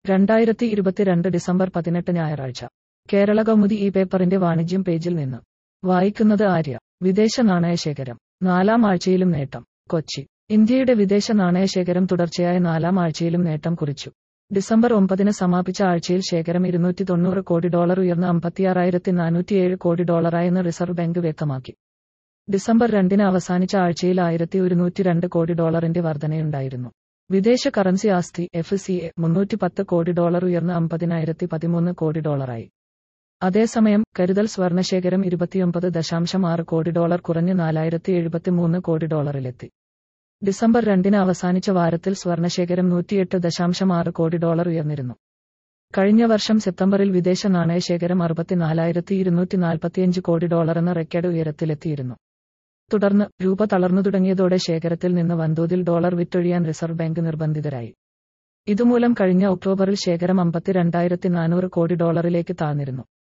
രണ്ടായിരത്തി ഇരുപത്തിരണ്ട് ഡിസംബർ പതിനെട്ട് ഞായറാഴ്ച കേരള കൗമുദി ഈ പേപ്പറിന്റെ വാണിജ്യം പേജിൽ നിന്ന് വായിക്കുന്നത് ആര്യ വിദേശ നാണയശേഖരം നാലാം ആഴ്ചയിലും നേട്ടം കൊച്ചി ഇന്ത്യയുടെ വിദേശ നാണയശേഖരം തുടർച്ചയായ നാലാം ആഴ്ചയിലും നേട്ടം കുറിച്ചു ഡിസംബർ ഒമ്പതിന് സമാപിച്ച ആഴ്ചയിൽ ശേഖരം ഇരുന്നൂറ്റി തൊണ്ണൂറ് കോടി ഡോളർ ഉയർന്ന് അമ്പത്തിയാറായിരത്തി നാനൂറ്റിയേഴ് കോടി ഡോളറായെന്ന് റിസർവ് ബാങ്ക് വ്യക്തമാക്കി ഡിസംബർ രണ്ടിന് അവസാനിച്ച ആഴ്ചയിൽ ആയിരത്തി ഒരുന്നൂറ്റി രണ്ട് കോടി ഡോളറിന്റെ വർധനയുണ്ടായിരുന്നു വിദേശ കറൻസി ആസ്തി എഫ് സി എ മുന്നൂറ്റി പത്ത് കോടി ഡോളർ ഉയർന്ന് അമ്പതിനായിരത്തി പതിമൂന്ന് കോടി ഡോളറായി അതേസമയം കരുതൽ സ്വർണശേഖരം ഇരുപത്തിയൊമ്പത് ദശാംശം ആറ് കോടി ഡോളർ കുറഞ്ഞ് നാലായിരത്തി എഴുപത്തിമൂന്ന് കോടി ഡോളറിലെത്തി ഡിസംബർ രണ്ടിന് അവസാനിച്ച വാരത്തിൽ സ്വർണശേഖരം നൂറ്റിയെട്ട് ദശാംശം ആറ് കോടി ഡോളർ ഉയർന്നിരുന്നു കഴിഞ്ഞ വർഷം സെപ്റ്റംബറിൽ വിദേശ നാണയശേഖരം അറുപത്തിനാലായിരത്തി ഇരുന്നൂറ്റി നാൽപ്പത്തിയഞ്ച് കോടി ഡോളറെന്ന റെക്കോർഡ് ഉയരത്തിലെത്തിയിരുന്നു തുടർന്ന് രൂപ തളർന്നു തുടങ്ങിയതോടെ ശേഖരത്തിൽ നിന്ന് വൻതോതിൽ ഡോളർ വിറ്റൊഴിയാൻ റിസർവ് ബാങ്ക് നിർബന്ധിതരായി ഇതുമൂലം കഴിഞ്ഞ ഒക്ടോബറിൽ ശേഖരം അമ്പത്തിരണ്ടായിരത്തി നാനൂറ് കോടി ഡോളറിലേക്ക് താഴ്ന്നിരുന്നു